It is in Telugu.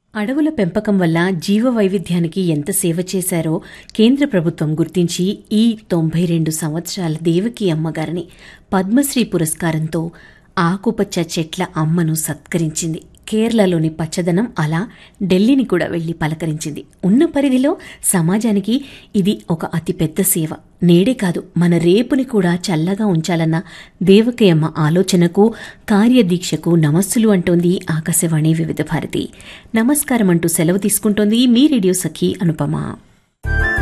అడవుల పెంపకం వల్ల జీవ వైవిధ్యానికి ఎంత సేవ చేశారో కేంద్ర ప్రభుత్వం గుర్తించి ఈ తొంభై రెండు సంవత్సరాల దేవకి అమ్మగారిని పద్మశ్రీ పురస్కారంతో ఆకుపచ్చ చెట్ల అమ్మను సత్కరించింది కేరళలోని పచ్చదనం అలా ఢిల్లీని కూడా వెళ్లి పలకరించింది ఉన్న పరిధిలో సమాజానికి ఇది ఒక అతిపెద్ద సేవ నేడే కాదు మన రేపుని కూడా చల్లగా ఉంచాలన్న దేవకయమ్మ ఆలోచనకు కార్యదీక్షకు నమస్సులు అంటోంది ఆకాశవాణి వివిధ భారతి నమస్కారం అంటూ సెలవు తీసుకుంటోంది మీ రేడియో సఖి అనుపమ